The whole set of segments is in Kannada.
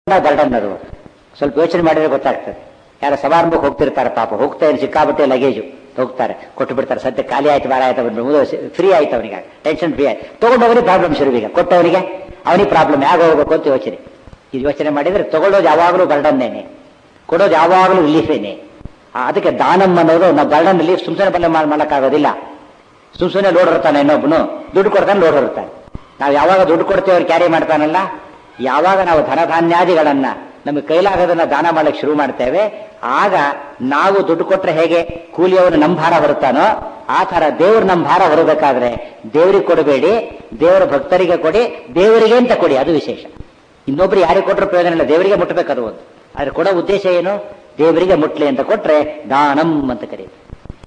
ಬರ್ಡನ್ ಅದು ಸ್ವಲ್ಪ ಯೋಚನೆ ಮಾಡಿದ್ರೆ ಗೊತ್ತಾಗ್ತದೆ ಯಾರ ಸಮಾರಂಭಕ್ಕೆ ಹೋಗ್ತಿರ್ತಾರೆ ಪಾಪ ಹೋಗ್ತಾ ಇರೋ ಸಿಕ್ಕಾಬಟ್ಟೆ ಲಗೇಜು ಹೋಗ್ತಾರೆ ಕೊಟ್ಟು ಬಿಡ್ತಾರೆ ಸದ್ಯ ಖಾಲಿ ಆಯ್ತು ಬಾರ ಆಯ್ತು ಫ್ರೀ ಆಯ್ತು ಅವನಿಗೆ ಟೆನ್ಷನ್ ಫ್ರೀ ಆಯ್ತು ತಗೊಂಡವನಿಗೆ ಪ್ರಾಬ್ಲಮ್ ಶುರು ಈಗ ಕೊಟ್ಟವನಿಗೆ ಅವನಿಗೆ ಪ್ರಾಬ್ಲಮ್ ಯಾಕೆ ಹೋಗ್ಬೇಕು ಅಂತ ಯೋಚನೆ ಇದು ಯೋಚನೆ ಮಾಡಿದ್ರೆ ತಗೊಳ್ಳೋದು ಯಾವಾಗಲೂ ಬರ್ಡನ್ನೇನೆ ಕೊಡೋದು ಯಾವಾಗಲೂ ರಿಲೀಫೇನೆ ಅದಕ್ಕೆ ದಾನಮ್ ಅನ್ನೋದು ನಾವು ಬರ್ಡನ್ ರಿಲೀಫ್ ಸುಮ್ಸನೆ ಬಲ್ಲ ಮಾಡೋಕ್ಕಾಗೋದಿಲ್ಲ ಸುಮ್ ಸುಮ್ಮನೆ ಲೋಡ್ ಇರ್ತಾನೆ ಇನ್ನೊಬ್ಬನು ದುಡ್ಡು ಕೊಡ್ತಾನೆ ಲೋಡ್ ಇರ್ತಾನೆ ನಾವು ಯಾವಾಗ ದುಡ್ಡು ಕೊಡ್ತೇವೆ ಅವ್ರು ಕ್ಯಾರಿ ಮಾಡ್ತಾನಲ್ಲ ಯಾವಾಗ ನಾವು ಧನಧಾನ್ಯಾದಿಗಳನ್ನ ನಮಗೆ ಕೈಲಾಗದನ್ನ ದಾನ ಮಾಡಕ್ಕೆ ಶುರು ಮಾಡ್ತೇವೆ ಆಗ ನಾವು ದುಡ್ಡು ಕೊಟ್ರೆ ಹೇಗೆ ಕೂಲಿಯವನು ನಮ್ಮ ಭಾರ ಹೊರುತ್ತಾನೋ ಆ ತರ ದೇವ್ರು ನಮ್ಮ ಭಾರ ಹೊರಬೇಕಾದ್ರೆ ದೇವರಿಗೆ ಕೊಡಬೇಡಿ ದೇವರ ಭಕ್ತರಿಗೆ ಕೊಡಿ ದೇವರಿಗೆ ಅಂತ ಕೊಡಿ ಅದು ವಿಶೇಷ ಇನ್ನೊಬ್ರು ಯಾರಿಗೆ ಕೊಟ್ಟರು ಪ್ರಯೋಜನ ಇಲ್ಲ ದೇವರಿಗೆ ಮುಟ್ಟಬೇಕು ಅದು ಒಂದು ಆದ್ರೆ ಕೊಡೋ ಉದ್ದೇಶ ಏನು ದೇವರಿಗೆ ಮುಟ್ಲಿ ಅಂತ ಕೊಟ್ರೆ ದಾನಂ ಅಂತ ಕರೀತಾರೆ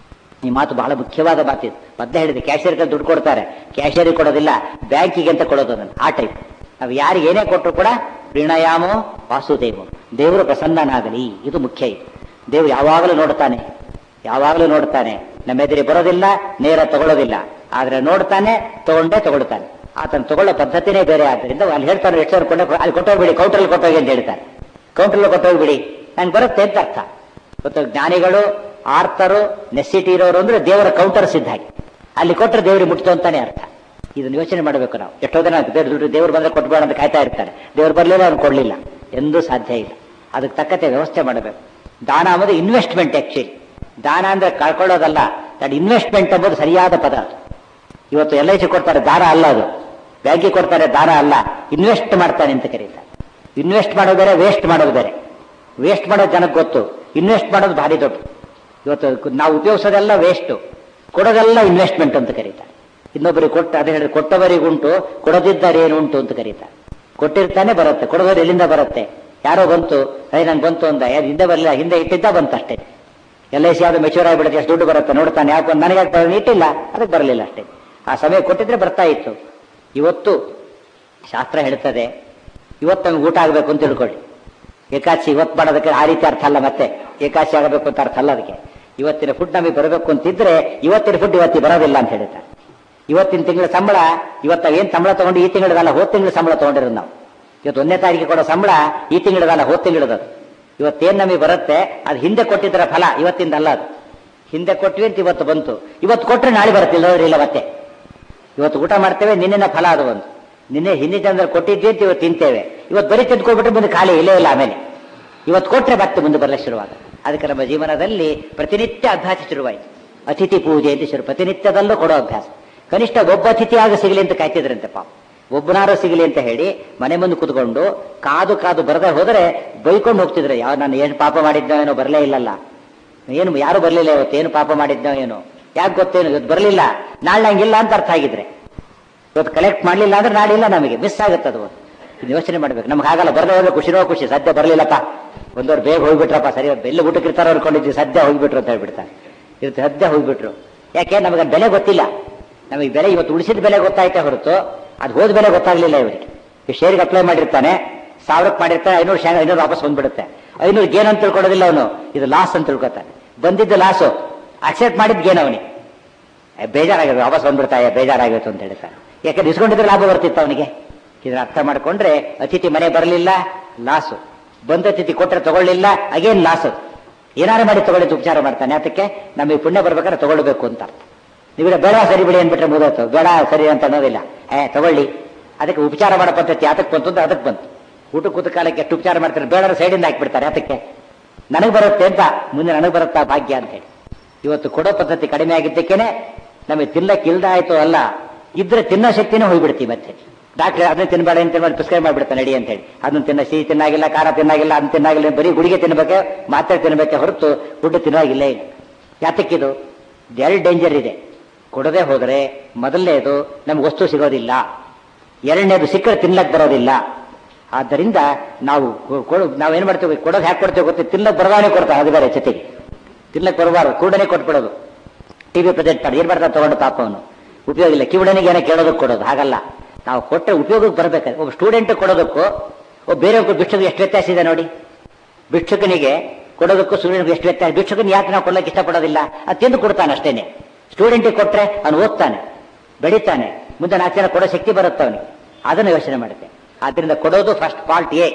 ಈ ಮಾತು ಬಹಳ ಮುಖ್ಯವಾದ ಮಾತಿದು ಮೊದಲೇ ಹೇಳಿದೆ ಕ್ಯಾಶಿಯರ್ಗೆ ದುಡ್ಡು ಕೊಡ್ತಾರೆ ಕ್ಯಾಶಿಯರಿಗೆ ಕೊಡೋದಿಲ್ಲ ಬ್ಯಾಂಕಿಗೆ ಅಂತ ಕೊಡೋದು ಅದನ್ನು ಆ ಟೈಪ್ ನಾವು ಯಾರಿಗೆ ಏನೇ ಕೊಟ್ಟರು ಕೂಡ ಪ್ರಣಯಾಮೋ ವಾಸುದೇವೋ ದೇವರು ಪ್ರಸನ್ನನಾಗಲಿ ಇದು ಮುಖ್ಯ ಇದು ದೇವರು ಯಾವಾಗಲೂ ನೋಡ್ತಾನೆ ಯಾವಾಗಲೂ ನೋಡ್ತಾನೆ ನಮ್ಮ ಎದುರಿಗೆ ಬರೋದಿಲ್ಲ ನೇರ ತಗೊಳ್ಳೋದಿಲ್ಲ ಆದ್ರೆ ನೋಡ್ತಾನೆ ತಗೊಂಡೇ ತಗೊಳ್ತಾನೆ ಆತನ ತಗೊಳ್ಳೋ ಪದ್ಧತಿನೇ ಬೇರೆ ಆದ್ದರಿಂದ ಅಲ್ಲಿ ಹೇಳ್ತಾರೆ ಎಷ್ಟು ಸಾವಿರ ಕೊಂಡೆ ಅಲ್ಲಿ ಕೊಟ್ಟೋಗ್ಬಿಡಿ ಕೌಂಟ್ರಲ್ಲಿ ಕೊಟ್ಟೋಗಿ ಅಂತ ಹೇಳ್ತಾರೆ ಕೌಂಟ್ರಲ್ಲಿ ಕೊಟ್ಟೋಗ್ಬಿಡಿ ನಂಗೆ ಬರುತ್ತೆ ಅಂತ ಅರ್ಥ ಗೊತ್ತು ಜ್ಞಾನಿಗಳು ಆರ್ತರು ನೆಸಿಟಿ ಇರೋರು ಅಂದ್ರೆ ದೇವರ ಕೌಂಟರ್ಸ್ ಇದ್ದ ಹಾಗೆ ಅಲ್ಲಿ ಕೊಟ್ಟರೆ ದೇವರಿಗೆ ಮುಟ್ತು ಅಂತಾನೆ ಅರ್ಥ ಇದನ್ನ ಯೋಚನೆ ಮಾಡಬೇಕು ನಾವು ಎಷ್ಟೋ ಜನ ದುಡ್ಡು ದೇವ್ರು ಬಂದ್ರೆ ಕೊಟ್ಬೇಡ ಅಂತ ಕಾಯ್ತಾ ಇರ್ತಾರೆ ದೇವ್ರು ಬರಲಿಲ್ಲ ಅವ್ನು ಕೊಡ್ಲಿಲ್ಲ ಎಂದೂ ಸಾಧ್ಯ ಇಲ್ಲ ಅದಕ್ಕೆ ತಕ್ಕಂತೆ ವ್ಯವಸ್ಥೆ ಮಾಡಬೇಕು ದಾನ ಅನ್ನೋದು ಇನ್ವೆಸ್ಟ್ಮೆಂಟ್ ಆಕ್ಚುಲಿ ದಾನ ಅಂದ್ರೆ ಕಳ್ಕೊಳ್ಳೋದಲ್ಲ ದಟ್ ಇನ್ವೆಸ್ಟ್ಮೆಂಟ್ ಎಂಬುದು ಸರಿಯಾದ ಪದ ಅದು ಇವತ್ತು ಎಲ್ ಐ ಸಿ ಕೊಡ್ತಾರೆ ದಾನ ಅಲ್ಲ ಅದು ಬ್ಯಾಂಕಿಗೆ ಕೊಡ್ತಾರೆ ದಾನ ಅಲ್ಲ ಇನ್ವೆಸ್ಟ್ ಮಾಡ್ತಾನೆ ಅಂತ ಕರೀತಾರೆ ಇನ್ವೆಸ್ಟ್ ಮಾಡೋದು ಬೇರೆ ವೇಸ್ಟ್ ಮಾಡೋದು ಬೇರೆ ವೇಸ್ಟ್ ಮಾಡೋದು ಜನಕ್ಕೆ ಗೊತ್ತು ಇನ್ವೆಸ್ಟ್ ಮಾಡೋದು ಭಾರಿ ದೊಡ್ಡ ಇವತ್ತು ನಾವು ಉಪಯೋಗಿಸೋದೆಲ್ಲ ವೇಸ್ಟ್ ಕೊಡೋದೆಲ್ಲ ಇನ್ವೆಸ್ಟ್ಮೆಂಟ್ ಅಂತ ಕರೀತಾರೆ ಇನ್ನೊಬ್ಬರಿಗೆ ಕೊಟ್ಟ ಅದೇ ಹೇಳಿದ್ರೆ ಕೊಟ್ಟವರಿಗುಂಟು ಕೊಡದಿದ್ದಾರೆ ಏನು ಉಂಟು ಅಂತ ಕರೀತಾರೆ ಕೊಟ್ಟಿರ್ತಾನೆ ಬರುತ್ತೆ ಕೊಡೋದವ್ರು ಎಲ್ಲಿಂದ ಬರುತ್ತೆ ಯಾರೋ ಬಂತು ಅದೇ ನಂಗೆ ಬಂತು ಅಂತ ಯಾರು ಹಿಂದೆ ಬರಲಿಲ್ಲ ಹಿಂದೆ ಇಟ್ಟಿದ್ದ ಬಂತು ಅಷ್ಟೇ ಎಲ್ ಐ ಸಿ ಯಾವ್ದು ಮೆಚೂರ್ ಆಗಿಬಿಡುತ್ತೆ ಎಷ್ಟು ದುಡ್ಡು ಬರುತ್ತೆ ನೋಡ್ತಾನೆ ಯಾಕೆ ನನಗೆ ಯಾಕೆ ಬರೋದು ಇಟ್ಟಿಲ್ಲ ಅದಕ್ಕೆ ಬರಲಿಲ್ಲ ಅಷ್ಟೇ ಆ ಸಮಯ ಕೊಟ್ಟಿದ್ರೆ ಬರ್ತಾ ಇತ್ತು ಇವತ್ತು ಶಾಸ್ತ್ರ ಹೇಳ್ತದೆ ಇವತ್ತು ನಮ್ಗೆ ಊಟ ಆಗಬೇಕು ಅಂತ ತಿಳ್ಕೊಳ್ಳಿ ಏಕಾದಶಿ ಇವತ್ತು ಮಾಡೋದಕ್ಕೆ ಆ ರೀತಿ ಅರ್ಥ ಅಲ್ಲ ಮತ್ತೆ ಏಕಾದಶಿ ಆಗಬೇಕು ಅಂತ ಅರ್ಥ ಅಲ್ಲ ಅದಕ್ಕೆ ಇವತ್ತಿನ ಫುಡ್ ನಮಗೆ ಬರಬೇಕು ಅಂತಿದ್ರೆ ಇವತ್ತಿನ ಫುಡ್ ಇವತ್ತಿಗೆ ಬರೋದಿಲ್ಲ ಅಂತ ಹೇಳ್ತಾರೆ ಇವತ್ತಿನ ತಿಂಗಳ ಸಂಬಳ ಇವತ್ತ ಏನ್ ಸಂಬಳ ತಗೊಂಡು ಈ ತಿಂಗಳದಲ್ಲ ಹೋದ ತಿಂಗಳ ಸಂಬಳ ತಗೊಂಡಿರೋದು ನಾವು ಇವತ್ತು ಒಂದನೇ ತಾರೀಕಿಗೆ ಕೊಡೋ ಸಂಬಳ ಈ ತಿಂಗಳದಲ್ಲ ಹೋದ ತಿಂಗಳದ ಇವತ್ತೇನ್ ನಮಗೆ ಬರುತ್ತೆ ಅದು ಹಿಂದೆ ಕೊಟ್ಟಿದ್ದರ ಫಲ ಇವತ್ತಿಂದ ಅಲ್ಲ ಅದು ಹಿಂದೆ ಕೊಟ್ವಿ ಅಂತ ಇವತ್ತು ಬಂತು ಇವತ್ತು ಕೊಟ್ರೆ ನಾಳೆ ಬರುತ್ತಿಲ್ಲ ಇಲ್ಲ ಮತ್ತೆ ಇವತ್ತು ಊಟ ಮಾಡ್ತೇವೆ ನಿನ್ನೆನ ಫಲ ಅದು ಒಂದು ನಿನ್ನೆ ಹಿಂದಿನ ಜನರಲ್ಲಿ ಕೊಟ್ಟಿದ್ವಿ ಅಂತ ಇವತ್ತು ತಿಂತೇವೆ ಇವತ್ತು ಬರೀ ತೆಗೆದುಕೊಬಿಟ್ರೆ ಮುಂದೆ ಖಾಲಿ ಇಲ್ಲೇ ಇಲ್ಲ ಆಮೇಲೆ ಇವತ್ತು ಕೊಟ್ರೆ ಮತ್ತೆ ಮುಂದೆ ಬರಲಿಕ್ಕೆ ಶುರುವಾಗ ಅದಕ್ಕೆ ನಮ್ಮ ಜೀವನದಲ್ಲಿ ಪ್ರತಿನಿತ್ಯ ಅಭ್ಯಾಸ ಶುರುವಾಯಿತು ಅತಿಥಿ ಪೂಜೆ ಅಂತ ಶುರು ಪ್ರತಿನಿತ್ಯದಲ್ಲೂ ಕೊಡೋ ಅಭ್ಯಾಸ ಕನಿಷ್ಠ ಒಬ್ಬ ಅತಿಥಿಯಾಗ ಸಿಗಲಿ ಅಂತ ಕಾಯ್ತಿದ್ರಂತೆ ಪಾಪ ಒಬ್ಬನಾರು ಸಿಗಲಿ ಅಂತ ಹೇಳಿ ಮನೆ ಮುಂದೆ ಕುತ್ಕೊಂಡು ಕಾದು ಕಾದು ಬರದೆ ಹೋದರೆ ಬೈಕೊಂಡು ಹೋಗ್ತಿದ್ರೆ ಯಾವ ನಾನು ಏನು ಪಾಪ ಮಾಡಿದ್ನೋ ಏನೋ ಬರಲೇ ಇಲ್ಲಲ್ಲ ಏನು ಯಾರು ಬರಲಿಲ್ಲ ಇವತ್ತು ಏನು ಪಾಪ ಮಾಡಿದ್ನೋ ಏನೋ ಯಾಕೆ ಗೊತ್ತೇನು ಇವತ್ತು ಬರಲಿಲ್ಲ ನಾಳೆ ನಂಗಿಲ್ಲ ಅಂತ ಅರ್ಥ ಆಗಿದ್ರೆ ಇವತ್ತು ಕಲೆಕ್ಟ್ ಮಾಡಲಿಲ್ಲ ಅಂದ್ರೆ ನಾಳೆ ಇಲ್ಲ ನಮಗೆ ಮಿಸ್ ಆಗುತ್ತೆ ಅದು ಇದು ಯೋಚನೆ ಮಾಡ್ಬೇಕು ನಮ್ಗೆ ಆಗಲ್ಲ ಬರದೇ ಹೋದ್ರೆ ಖುಷಿನೋ ಖುಷಿ ಸದ್ಯ ಬರಲಿಲ್ಲಪ್ಪ ಒಂದವ್ರು ಬೇಗ ಹೋಗ್ಬಿಟ್ರಪ್ಪ ಸರಿ ಎಲ್ಲಿ ಊಟಕ್ಕೆ ಇರ್ತಾರೋ ಅನ್ಕೊಂಡಿದ್ವಿ ಸದ್ಯ ಹೋಗ್ಬಿಟ್ರು ಅಂತ ಹೇಳ್ಬಿಡ್ತಾರೆ ಇದು ಸದ್ಯ ಹೋಗ್ಬಿಟ್ರು ಯಾಕೆ ನಮಗೆ ಬೆಲೆ ಗೊತ್ತಿಲ್ಲ ನಮಗೆ ಬೆಲೆ ಇವತ್ತು ಉಳಿಸಿದ ಬೆಲೆ ಗೊತ್ತಾಯ್ತೆ ಹೊರತು ಅದು ಹೋದ ಬೆಲೆ ಗೊತ್ತಾಗ್ಲಿಲ್ಲ ಇವರಿಗೆ ಈ ಶೇರ್ಗೆ ಅಪ್ಲೈ ಮಾಡಿರ್ತಾನೆ ಸಾವಿರಕ್ಕೆ ಮಾಡಿರ್ತಾನೆ ಐನೂರು ಶೇರ್ ಐನೂರು ವಾಪಸ್ ಬಂದ್ಬಿಡುತ್ತೆ ಐನೂರು ಗೇನ್ ಅಂತ ತಿಳ್ಕೊಡೋದಿಲ್ಲ ಅವನು ಇದು ಲಾಸ್ ಅಂತ ತಿಳ್ಕೊತಾನೆ ಬಂದಿದ್ದು ಲಾಸು ಅಕ್ಸೆಪ್ಟ್ ಮಾಡಿದ್ ಗೇನ್ ಅವನಿಗೆ ಬೇಜಾರಾಗಿರೋದು ವಾಪಸ್ ಬಂದ್ಬಿಡ್ತಾಯ ಬೇಜಾರಾಗಿತ್ತು ಅಂತ ಹೇಳ್ತಾನೆ ಯಾಕಂದ್ರೆ ಇಸ್ಕೊಂಡಿದ್ರೆ ಲಾಭ ಬರ್ತಿತ್ತು ಅವನಿಗೆ ಇದನ್ನ ಅರ್ಥ ಮಾಡ್ಕೊಂಡ್ರೆ ಅತಿಥಿ ಮನೆ ಬರಲಿಲ್ಲ ಲಾಸು ಬಂದ ಅತಿಥಿ ಕೊಟ್ಟರೆ ತಗೊಳ್ಳಿಲ್ಲ ಅಗೇನ್ ಲಾಸು ಏನಾರು ಮಾಡಿ ತಗೊಳ್ಳಿ ಉಪಚಾರ ಮಾಡ್ತಾನೆ ಅದಕ್ಕೆ ನಮಗೆ ಪುಣ್ಯ ಬರ್ಬೇಕಾದ್ರೆ ತಗೊಳ್ಬೇಕು ಅಂತ ಅರ್ಥ ನೀವು ಬೇಡ ಸರಿ ಬಿಡಿ ಅಂದ್ಬಿಟ್ರೆ ಮುಗಿದೋತು ಬೇಡ ಸರಿ ಅಂತ ಅನ್ನೋದಿಲ್ಲ ಏ ತಗೊಳ್ಳಿ ಅದಕ್ಕೆ ಉಪಚಾರ ಮಾಡೋ ಪದ್ಧತಿ ಅದಕ್ಕೆ ಬಂತು ಅಂತ ಅದಕ್ಕೆ ಬಂತು ಊಟ ಕೂತ ಕಾಲಕ್ಕೆ ಎಷ್ಟು ಉಪಚಾರ ಮಾಡ್ತಾರೆ ಬೇಡ ಸೈಡಿಂದ ಹಾಕ್ಬಿಡ್ತಾರೆ ಅದಕ್ಕೆ ನನಗೆ ಬರುತ್ತೆ ಅಂತ ಮುಂದೆ ನನಗೆ ಬರುತ್ತಾ ಭಾಗ್ಯ ಅಂತ ಹೇಳಿ ಇವತ್ತು ಕೊಡೋ ಪದ್ಧತಿ ಕಡಿಮೆ ಆಗಿದ್ದಕ್ಕೇನೆ ನಮಗೆ ತಿನ್ನಕ್ಕೆ ಇಲ್ದ ಆಯ್ತು ಅಲ್ಲ ಇದ್ರೆ ತಿನ್ನೋ ಶಕ್ತಿನೇ ಹೋಗ್ಬಿಡ್ತೀವಿ ಮತ್ತೆ ಡಾಕ್ಟರ್ ಅದನ್ನ ತಿನ್ಬೇಡ ಅಂತ ತಿನ್ಬೇಡ ಪ್ರಿಸ್ಕ್ರೈಬ್ ಮಾಡ್ಬಿಡ್ತಾನೆ ನಡಿ ಅಂತ ಹೇಳಿ ಅದನ್ನ ತಿನ್ನ ಸಿಹಿ ತಿನ್ನಾಗಿಲ್ಲ ಖಾರ ತಿನ್ನಾಗಿಲ್ಲ ಅದನ್ನ ತಿನ್ನಾಗಿಲ್ಲ ಬರೀ ಗುಡಿಗೆ ತಿನ್ಬೇಕೆ ಮಾತ್ರೆ ತಿನ್ಬೇಕೆ ಹೊರತು ಫುಡ್ ತಿನ್ನೋಗಿಲ್ಲ ಈಗ ಯಾತಕ್ಕಿದು ಎರಡು ಡೇಂಜರ್ ಇದೆ ಕೊಡದೆ ಹೋದರೆ ಮೊದಲನೇದು ನಮ್ಗೆ ವಸ್ತು ಸಿಗೋದಿಲ್ಲ ಎರಡನೇದು ಸಿಕ್ಕರೆ ತಿನ್ಲಕ್ ಬರೋದಿಲ್ಲ ಆದ್ದರಿಂದ ನಾವು ನಾವೇನ್ ಮಾಡ್ತೇವೆ ಕೊಡೋದು ಹ್ಯಾಕ್ ಕೊಡ್ತೇವೆ ಗೊತ್ತಿ ತಿನ್ನಕ್ ಬರದಾನೆ ಕೊಡ್ತಾರೆ ಅದು ಬೇರೆ ಜೊತೆಗೆ ತಿನ್ನಕ್ ಬರಬಾರ್ದು ಕೂಡನೆ ಕೊಟ್ಬಿಡೋದು ಟಿವಿ ಪ್ರೆಸೆಂಟ್ ಮಾಡಿ ಏನ್ ಮಾಡ್ತಾರೆ ತಗೊಂಡು ಪಾಪವನ್ನು ಉಪಯೋಗ ಇಲ್ಲ ಕಿವುಡನಿಗೆ ಏನೋ ಕೇಳೋದಕ್ಕೆ ಕೊಡೋದು ಹಾಗಲ್ಲ ನಾವು ಕೊಟ್ಟರೆ ಉಪಯೋಗಕ್ಕೆ ಬರಬೇಕಾದ್ರೆ ಒಬ್ಬ ಸ್ಟೂಡೆಂಟ್ ಕೊಡೋದಕ್ಕೂ ಒಬ್ಬ ಬೇರೆ ಒಬ್ಬ ಭಿಕ್ಷಕ ಎಷ್ಟು ವ್ಯತ್ಯಾಸ ಇದೆ ನೋಡಿ ಭಿಕ್ಷಕನಿಗೆ ಕೊಡೋದಕ್ಕೂ ಸ್ಟೂಡೆಂಟ್ ಎಷ್ಟು ವ್ಯತ್ಯಾಸ ಭಿಕ್ಷಕನ ಯಾಕೆ ನಾವು ಕೊಡ್ಲಿಕ್ಕೆ ಇಷ್ಟಪಡೋದಿಲ್ಲ ಅದು ತಿಂದು ಕೊಡ್ತಾನೆ ಅಷ್ಟೇನೆ ಸ್ಟೂಡೆಂಟಿಗೆ ಕೊಟ್ರೆ ಅವನು ಓದ್ತಾನೆ ಬೆಳಿತಾನೆ ಮುಂದೆ ನಾಲ್ಕು ಜನ ಕೊಡೋ ಶಕ್ತಿ ಬರುತ್ತೆ ಅವನಿಗೆ ಅದನ್ನು ಯೋಚನೆ ಮಾಡುತ್ತೆ ಆದ್ರಿಂದ ಕೊಡೋದು ಫಸ್ಟ್ ಪಾರ್ಟ್ ಎ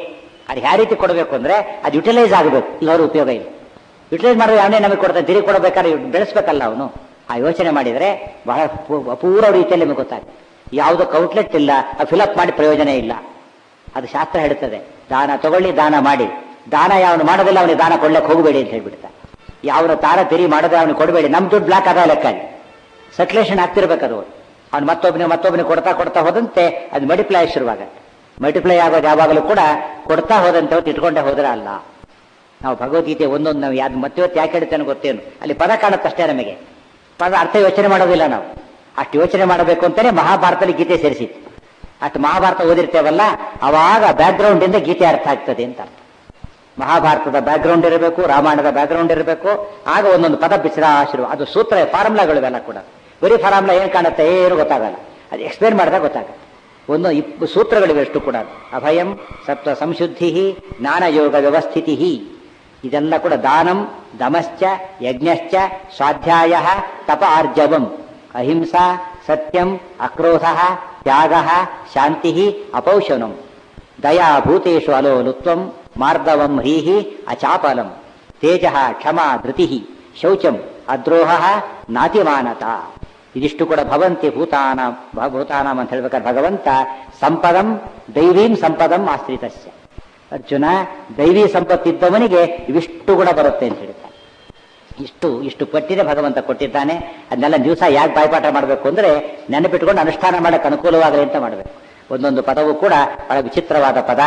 ಅದು ಯಾವ ರೀತಿ ಕೊಡಬೇಕು ಅಂದ್ರೆ ಅದು ಯುಟಿಲೈಸ್ ಆಗಬೇಕು ಇಲ್ಲವರು ಉಪಯೋಗ ಇಲ್ಲ ಯುಟಿಲೈಸ್ ಮಾಡಿದ್ರೆ ಅವನೇ ನಮಗೆ ಕೊಡ್ತಾನೆ ತಿರುಗಿ ಕೊಡಬೇಕಾದ್ರೆ ಬೆಳೆಸ್ಬೇಕಲ್ಲ ಅವನು ಆ ಯೋಚನೆ ಮಾಡಿದರೆ ಬಹಳ ಪೂ- ಅಪೂರ್ವ ರೀತಿಯಲ್ಲಿ ನಮಗೆ ಗೊತ್ತಾಗುತ್ತೆ ಯಾವುದಕ್ಕೆ ಔಟ್ಲೆಟ್ ಇಲ್ಲ ಫಿಲಪ್ ಮಾಡಿ ಪ್ರಯೋಜನ ಇಲ್ಲ ಅದು ಶಾಸ್ತ್ರ ಹೇಳುತ್ತದೆ ದಾನ ತಗೊಳ್ಳಿ ದಾನ ಮಾಡಿ ದಾನ ಯಾವನು ಮಾಡೋದಿಲ್ಲ ಅವನಿಗೆ ದಾನ ಕೊಡ್ಲಿಕ್ಕೆ ಹೋಗಬೇಡಿ ಅಂತ ಹೇಳ್ಬಿಡ್ತಾರೆ ಯಾವನ ತಾರ ತೆರಿ ಮಾಡೋದೇ ಅವನಿಗೆ ಕೊಡಬೇಡಿ ನಮ್ ದುಡ್ಡು ಬ್ಲಾಕ್ ಆದ ಲೆಕ್ಕ ಅಲ್ಲಿ ಸರ್ಕ್ಯುಲೇಷನ್ ಆಗ್ತಿರ್ಬೇಕು ಅದು ಅವ್ನು ಮತ್ತೊಬ್ಬನಿಗೆ ಮತ್ತೊಬ್ಬನಿಗೆ ಕೊಡ್ತಾ ಕೊಡ್ತಾ ಹೋದಂತೆ ಅದು ಮಲ್ಟಿಪ್ಲೈ ಶುರುವಾಗತ್ತೆ ಮಲ್ಟಿಪ್ಲೈ ಆಗೋದು ಯಾವಾಗಲೂ ಕೂಡ ಕೊಡ್ತಾ ಹೋದಂತೆ ಹೊತ್ತು ಇಟ್ಕೊಂಡೇ ಹೋದ್ರೆ ಅಲ್ಲ ನಾವು ಭಗವದ್ಗೀತೆ ಒಂದೊಂದು ನಾವು ಯಾವ್ದು ಮತ್ತೆ ಇವತ್ತು ಯಾಕೆ ಹೇಳ್ತೇನೆ ಗೊತ್ತೇನು ಅಲ್ಲಿ ಪದ ಕಾಣುತ್ತಷ್ಟೇ ನಮಗೆ ಪದ ಅರ್ಥ ಯೋಚನೆ ಮಾಡೋದಿಲ್ಲ ನಾವು ಅಷ್ಟು ಯೋಚನೆ ಮಾಡಬೇಕು ಅಂತಾನೆ ಮಹಾಭಾರತದಲ್ಲಿ ಗೀತೆ ಸೇರಿಸಿತ್ತು ಅಷ್ಟು ಮಹಾಭಾರತ ಓದಿರ್ತೇವಲ್ಲ ಅವಾಗ ಬ್ಯಾಕ್ಗ್ರೌಂಡ್ ಇಂದ ಗೀತೆ ಅರ್ಥ ಆಗ್ತದೆ ಅಂತ ಅರ್ಥ. ಮಹಾಭಾರತದ ಬ್ಯಾಕ್ಗ್ರೌಂಡ್ ಇರಬೇಕು ರಾಮಾಯಣದ ಬ್ಯಾಕ್ಗ್ರೌಂಡ್ ಇರಬೇಕು ಆಗ ಒಂದೊಂದು ಪದ ಬಿಸಿರ ಶುರು ಅದು ಸೂತ್ರ ಫಾರ್ಮುಲಾಗಳು ಇವೆಲ್ಲ ಕೂಡ ಬರೀ ಫಾರ್ಮುಲಾ ಏನ್ ಕಾಣುತ್ತೆ ಏನು ಗೊತ್ತಾಗಲ್ಲ ಅದು ಎಕ್ಸ್ಪ್ಲೇನ್ ಮಾಡಿದಾಗ ಗೊತ್ತಾಗುತ್ತೆ ಒಂದು ಇಪ್ ಸೂತ್ರಗಳಿವೆ ಎಷ್ಟು ಕೂಡ ಅಭಯಂ ಸತ್ವ ಸಂಶುದ್ಧಿ ಜ್ಞಾನಯೋಗ ವ್ಯವಸ್ಥಿತಿ ಇದೆಲ್ಲ ಕೂಡ ದಾನಂ ದಮಶ್ಚ ಯಜ್ಞಶ್ಚ ಸ್ವಾಧ್ಯಾಯ ತಪ ಆರ್ಜವಂ ಅಹಿಂಸಾ ಸತ್ಯಂ ಅಕ್ರೋಧ ತ್ಯಾಗ ಶಾಂತಿ ಅಪೌಷಣಂ ದಯಾ ಭೂತೇಶು ಅಲೋಲುತ್ವಂ ಮಾರ್ದವಂ ಹ್ರೀಹಿ ಅಚಾಪಲಂ ತೇಜ ಕ್ಷಮಾ ಧೃತಿ ಶೌಚಂ ಅದ್ರೋಹ ನಾತಿಮಾನತ ಇದಿಷ್ಟು ಕೂಡ ಭವಂತಿ ಭೂತಾನ ಭ- ಭೂತಾನಾಂ ಅಂತ ಹೇಳ್ಬೇಕಾದ್ರೆ ಭಗವಂತ ಸಂಪದಂ ದೈವೀಂ ಸಂಪದಂ ಆಶ್ರಿತಸ್ಯ ಅರ್ಜುನ ದೈವಿ ಸಂಪತ್ತಿದ್ದವನಿಗೆ ಇವಿಷ್ಟು ಕೂಡ ಬರುತ್ತೆ ಅಂತ ಹೇಳ್ತಾನೆ ಇಷ್ಟು ಇಷ್ಟು ಪಟ್ಟಿದೆ ಭಗವಂತ ಕೊಟ್ಟಿದ್ದಾನೆ ಅದನ್ನೆಲ್ಲ ದಿವಸ ಯಾಕೆ ಬಾಯ್ಪಾಠ ಮಾಡಬೇಕು ಅಂದ್ರೆ ನೆನಪಿಟ್ಕೊಂಡು ಅನುಷ್ಠಾನ ಮಾಡಕ್ಕೆ ಅನುಕೂಲವಾಗಲಿ ಅಂತ ಮಾಡಬೇಕು ಒಂದೊಂದು ಪದವು ಕೂಡ ಬಹಳ ವಿಚಿತ್ರವಾದ ಪದ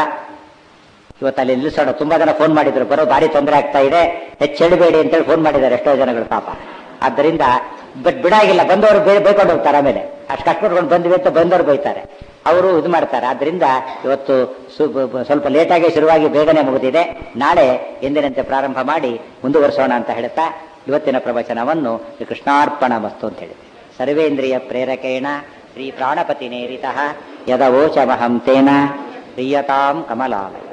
ಇವತ್ತು ಅಲ್ಲಿ ನಿಲ್ಲಿಸೋಣ ತುಂಬಾ ಜನ ಫೋನ್ ಮಾಡಿದ್ರು ಬರೋ ಭಾರಿ ತೊಂದರೆ ಆಗ್ತಾ ಇದೆ ಹೆಚ್ಚೆಡಬೇಡಿ ಅಂತೇಳಿ ಫೋನ್ ಮಾಡಿದ್ದಾರೆ ಎಷ್ಟೋ ಜನಗಳು ಪಾಪ ಆದ್ದರಿಂದ ಬಟ್ ಬಿಡಾಗಿಲ್ಲ ಬಂದವರು ಬೇರೆ ಬೈಕೊಂಡು ಹೋಗ್ತಾರೆ ಆಮೇಲೆ ಅಷ್ಟು ಕಷ್ಟಪಟ್ಕೊಂಡು ಬಂದ್ವಿ ಅಂತ ಬಂದವರು ಬೈತಾರೆ ಅವರು ಇದು ಮಾಡ್ತಾರೆ ಆದ್ರಿಂದ ಇವತ್ತು ಸು- ಬ- ಬ- ಸ್ವಲ್ಪ ಲೇಟಾಗಿ ಶುರುವಾಗಿ ಬೇಗನೆ ಮುಗಿದಿದೆ ನಾಳೆ ಎಂದಿನಂತೆ ಪ್ರಾರಂಭ ಮಾಡಿ ಮುಂದುವರಿಸೋಣ ಅಂತ ಹೇಳ್ತಾ ಇವತ್ತಿನ ಪ್ರವಚನವನ್ನು ಶ್ರೀ ಕೃಷ್ಣಾರ್ಪಣ ಮಸ್ತು ಅಂತ ಹೇಳಿದೆ ಸರ್ವೇಂದ್ರಿಯ ಪ್ರೇರಕೇಣ ಶ್ರೀ ಪ್ರಾಣಪತಿ ನೇರಿತ ಯದವೋಚಮಹಂ ತೇನ ಪ್ರಿಯತಾಂ ಕಮಲಾಲಯ